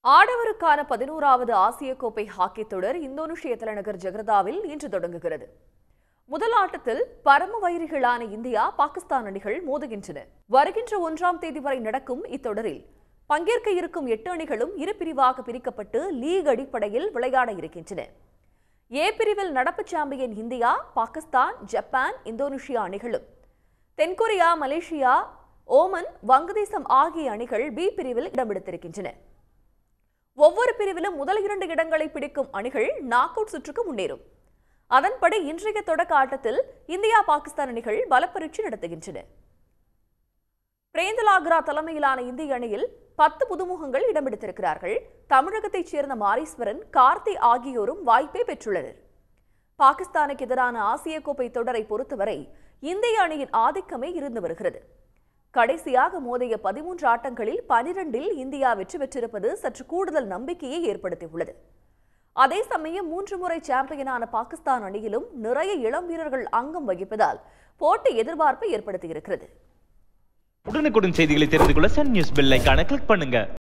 ஆடவருக்கான பதினோராவது ஆசிய கோப்பை ஹாக்கி தொடர் இந்தோனேஷிய தலைநகர் ஜெகர்தாவில் இன்று தொடங்குகிறது முதல் ஆட்டத்தில் பரம வைரிகளான இந்தியா பாகிஸ்தான் அணிகள் மோதுகின்றன வருகின்ற ஒன்றாம் தேதி வரை நடக்கும் இத்தொடரில் பங்கேற்க இருக்கும் எட்டு அணிகளும் இரு பிரிவாக பிரிக்கப்பட்டு லீக் அடிப்படையில் விளையாட இருக்கின்றன ஏ பிரிவில் நடப்பு champion India Pakistan Japan Indonesia அணிகளும் தென்கொரியா மலேசியா ஓமன் வங்கதேசம் ஆகிய அணிகள் பி பிரிவில் இடம்பெடுத்திருக்கின்றன ஒவ்வொரு பிரிவிலும் முதல் இரண்டு இடங்களை பிடிக்கும் அணிகள் நாக் அவுட் சுற்றுக்கு முன்னேறும் அதன்படி இன்றைய தொடக்க ஆட்டத்தில் இந்தியா பாகிஸ்தான் அணிகள் பலப்பரீட்சை நடத்துகின்றன பிரேந்தலாக்ரா தலைமையிலான இந்திய அணியில் பத்து புதுமுகங்கள் இடம்பெடுத்திருக்கிறார்கள் தமிழகத்தைச் சேர்ந்த மாரீஸ்வரன் கார்த்தி ஆகியோரும் வாய்ப்பை பெற்றுள்ளனர் பாகிஸ்தானுக்கு எதிரான ஆசிய கோப்பை தொடரை பொறுத்தவரை இந்திய அணியின் ஆதிக்கமே இருந்து வருகிறது கடைசியாக மோதிய பதிமூன்று ஆட்டங்களில் பனிரெண்டில் இந்தியா வெற்றி பெற்றிருப்பது சற்று கூடுதல் நம்பிக்கையை ஏற்படுத்தியுள்ளது அதே சமயம் மூன்று முறை சாம்பியனான பாகிஸ்தான் அணியிலும் நிறைய இளம் வீரர்கள் அங்கம் வகிப்பதால் போட்டி எதிர்பார்ப்பை ஏற்படுத்தியிருக்கிறது உடனுக்குடன் செய்திகளை தெரிந்து கொள்ள சன் நியூஸ் பெல் ஐகானை கிளிக் பண்ணுங்க